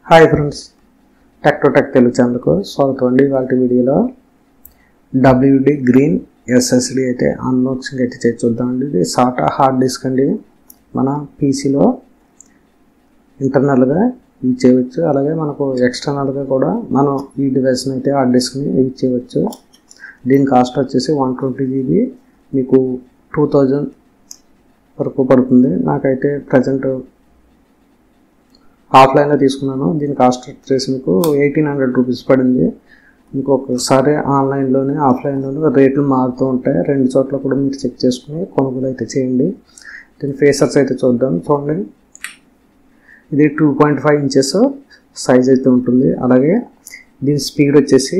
hi friends tech to tech Telugu ఛానల్కు స్వాగతం అండి వాటి వీడియోలో డబ్ల్యూడి గ్రీన్ ఎస్ఎస్డి అయితే అన్బాక్సింగ్ అయితే చేసి చూద్దామండి ఇది సాటా హార్డ్ డిస్క్ అండి మన పీసీలో ఇంటర్నల్గా యూజ్ చేయవచ్చు అలాగే మనకు ఎక్స్టర్నల్గా కూడా మనం ఈ డివైస్ని అయితే హార్డ్ డిస్క్ని యూజ్ చేయవచ్చు దీని కాస్ట్ వచ్చేసి వన్ ట్వంటీ జీబీ మీకు టూ థౌజండ్ వరకు పడుతుంది నాకైతే ప్రజెంట్ ఆఫ్లైన్లో తీసుకున్నాను దీని కాస్ట్ వచ్చేసి మీకు ఎయిటీన్ హండ్రెడ్ రూపీస్ పడింది ఇంకొకసారి ఆన్లైన్లోనే ఆఫ్లైన్లోనే రేట్లు మారుతూ ఉంటాయి రెండు చోట్ల కూడా మీరు చెక్ చేసుకుని కొనుగోలు అయితే చేయండి దీని ఫేసర్స్ అయితే చూద్దాం చూడండి ఇది two point five inches size అయితే ఉంటుంది అలాగే దీని స్పీడ్ వచ్చేసి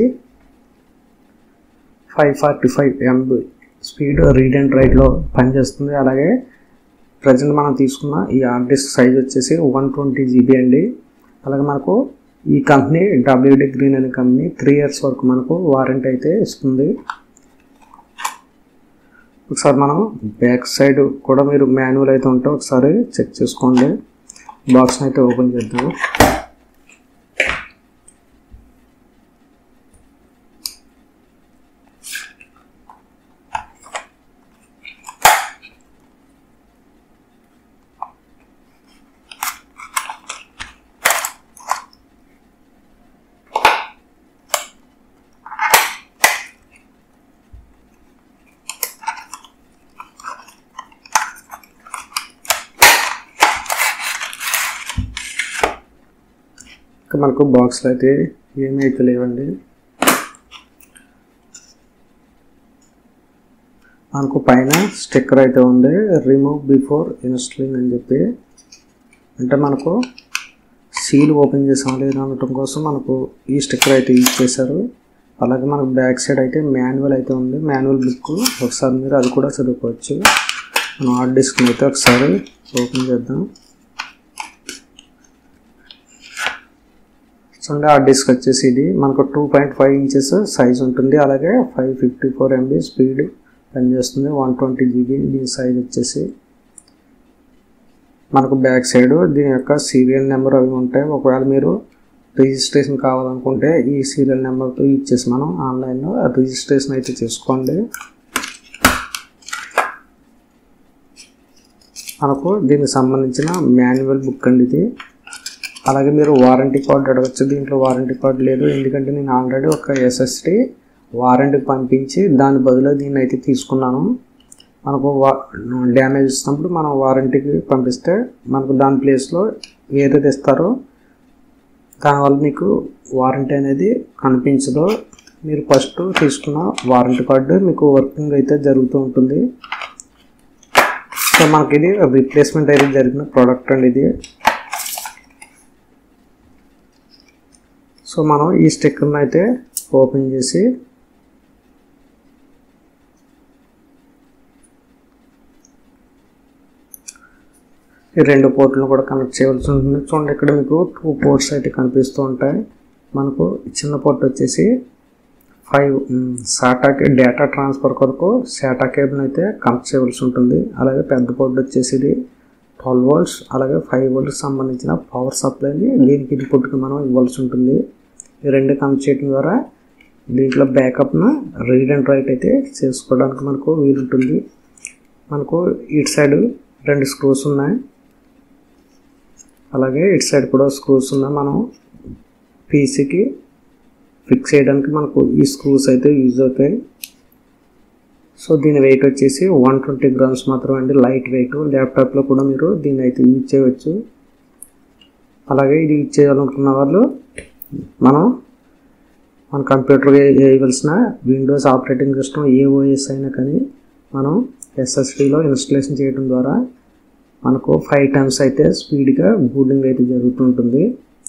five forty five MB speed read and రైట్లో పనిచేస్తుంది అలాగే ప్రజెంట్ మనం తీసుకున్న ఈ హార్డ్ డిస్క్ సైజ్ వచ్చేసి వన్ ట్వంటీ జీబీ అండి అలాగే మనకు ఈ కంపెనీ డబ్ల్యూడి గ్రీన్ అనే కంపెనీ త్రీ ఇయర్స్ వరకు మనకు వారంటీ అయితే ఇస్తుంది ఒకసారి మనం బ్యాక్ సైడ్ కూడా మీరు మాన్యువల్ అయితే ఉంటే ఒకసారి చెక్ చేసుకోండి బాక్స్ని అయితే ఓపెన్ చేద్దాం ఇంకా మనకు బాక్స్లో అయితే ఏమీ అయితే లేవండి మనకు పైన స్టిక్కర్ అయితే ఉంది రిమూవ్ బిఫోర్ ఇన్స్టలింగ్ అని చెప్పి అంటే మనకు సీల్ ఓపెన్ చేసాం లేదు అనటం కోసం మనకు ఈ స్టిక్కర్ అయితే యూజ్ చేశారు అలాగే మనకు బ్యాక్ సైడ్ అయితే మాన్యువల్ అయితే ఉంది మాన్యువల్ బుక్ ఒకసారి మీరు అది కూడా చదువుకోవచ్చు మనం హార్డ్ డిస్క్ని అయితే ఒకసారి ఓపెన్ చేద్దాం చూడండి ఆ డిస్క్ వచ్చేసి ఇది మనకు two point five inches size ఉంటుంది అలాగే five fifty four MB speed పనిచేస్తుంది వన్ ట్వంటీ జీబీ దీని సైజ్ వచ్చేసి మనకు బ్యాక్ సైడ్ దీని యొక్క సీరియల్ నెంబర్ అవి ఉంటాయి ఒకవేళ మీరు రిజిస్ట్రేషన్ కావాలనుకుంటే ఈ సీరియల్ నెంబర్తో ఇచ్చేసి మనం ఆన్లైన్లో రిజిస్ట్రేషన్ అయితే చేసుకోండి మనకు దీనికి సంబంధించిన మాన్యువల్ బుక్ అండి ఇది అలాగే మీరు వారంటీ కార్డు అడగచ్చు దీంట్లో వారంటీ కార్డు లేదు ఎందుకంటే నేను ఆల్రెడీ ఒక ఎస్ఎస్డి వారంటీకి పంపించి దాని బదులు దీన్ని అయితే తీసుకున్నాను మనకు వా డ్యామేజ్ ఇచ్చినప్పుడు మనం వారంటీకి పంపిస్తే మనకు దాని ప్లేస్లో ఏదైతే ఇస్తారో దానివల్ల మీకు వారంటీ అనేది కనిపించదు మీరు ఫస్ట్ తీసుకున్న వారంటీ కార్డు మీకు వర్కింగ్ అయితే జరుగుతూ ఉంటుంది సో మనకి ఇది రీప్లేస్మెంట్ అయితే జరిగిన ప్రోడక్ట్ అండి ఇది సో మనం ఈ స్టిక్కర్ని అయితే ఓపెన్ చేసి ఈ రెండు పోర్ట్లను కూడా కనెక్ట్ చేయవలసి ఉంటుంది చూడండి ఇక్కడ మీకు టూ పోర్ట్స్ అయితే కనిపిస్తూ ఉంటాయి మనకు చిన్న పోర్ట్ వచ్చేసి ఫైవ్ సాటా డేటా ట్రాన్స్ఫర్ కొరకు సాటా కేబుల్ అయితే కనెక్ట్ చేయవలసి ఉంటుంది అలాగే పెద్ద పోర్ట్ వచ్చేసి ఇది ట్వెల్వ్ వోల్ట్స్ అలాగే ఫైవ్ వోల్ట్కి సంబంధించిన పవర్ సప్లైని దీనికి ఇన్పుట్కి మనం ఇవ్వాల్సి ఉంటుంది ఈ రెండు కనెక్ట్ చేయడం ద్వారా దీంట్లో బ్యాకప్ను రీడ్ అండ్ రైట్ అయితే చేసుకోవడానికి మనకు వీలుంటుంది మనకు ఇటు సైడ్ రెండు స్క్రూస్ ఉన్నాయి అలాగే ఇటు సైడ్ కూడా స్క్రూస్ ఉన్నాయి మనం పీసీకి ఫిక్స్ చేయడానికి మనకు ఈ స్క్రూస్ అయితే యూజ్ అవుతాయి సో దీని వెయిట్ వచ్చేసి వన్ ట్వంటీ గ్రామ్స్ మాత్రమే అండి లైట్ వెయిట్ ల్యాప్టాప్లో కూడా మీరు దీన్ని అయితే యూజ్ చేయవచ్చు అలాగే ఇది యూజ్ చేయాలనుకున్న వాళ్ళు మనం మన కంప్యూటర్గా వేయవలసిన విండోస్ ఆపరేటింగ్ సిస్టమ్ ఏ ఓఎస్ అయినా కానీ మనం ఎస్ఎస్డిలో ఇన్స్టలేషన్ చేయడం ద్వారా మనకు ఫైవ్ టైమ్స్ అయితే స్పీడ్గా బూటింగ్ అయితే జరుగుతుంటుంది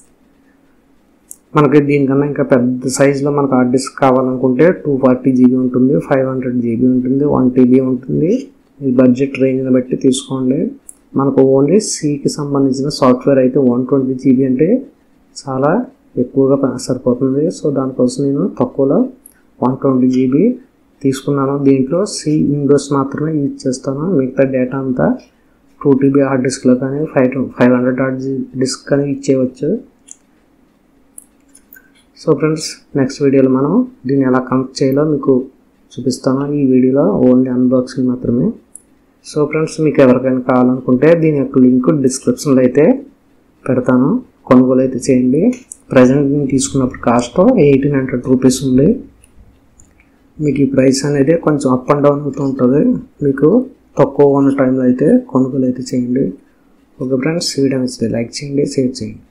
మనకి దీనికన్నా ఇంకా పెద్ద సైజులో మనకు హార్డ్ డిస్క్ కావాలనుకుంటే టూ ఫార్టీ జీబీ ఉంటుంది ఫైవ్ హండ్రెడ్ జీబీ ఉంటుంది వన్ టీబీ ఉంటుంది ఈ బడ్జెట్ రేంజ్ని బట్టి తీసుకోండి మనకు ఓన్లీ సికి సంబంధించిన సాఫ్ట్వేర్ అయితే వన్ ట్వంటీ జీబీ అంటే చాలా ఎక్కువగా సరిపోతుంది సో దానికోసం నేను తక్కువలో వన్ ట్వంటీ జీబీ తీసుకున్నాను దీంట్లో సి విండోస్ మాత్రమే యూజ్ చేస్తాను మిగతా డేటా అంతా టూ టీబీ హార్డ్ డిస్క్లో కానీ five five hundred hard disk కానీ యూజ్ చేయవచ్చు సో ఫ్రెండ్స్ నెక్స్ట్ వీడియోలో మనం దీన్ని ఎలా కనెక్ట్ చేయాలో మీకు చూపిస్తాను ఈ వీడియోలో ఓన్లీ అన్బాక్సింగ్ మాత్రమే సో ఫ్రెండ్స్ మీకు ఎవరికైనా కావాలనుకుంటే దీని యొక్క లింక్ డిస్క్రిప్షన్లో అయితే పెడతాను కొనుగోలు అయితే చేయండి ప్రజెంట్ నేను తీసుకున్నప్పుడు కాస్ట్ ఎయిటీన్ హండ్రెడ్ రూపీస్ ఉంది మీకు ఈ ప్రైస్ అనేది కొంచెం అప్ అండ్ డౌన్ అవుతూ ఉంటుంది మీకు తక్కువ ఉన్న టైంలో అయితే కొనుగోలు అయితే చేయండి ఓకే ఫ్రెండ్స్ వీడియో నచ్చితే లైక్ చేయండి షేర్ చేయండి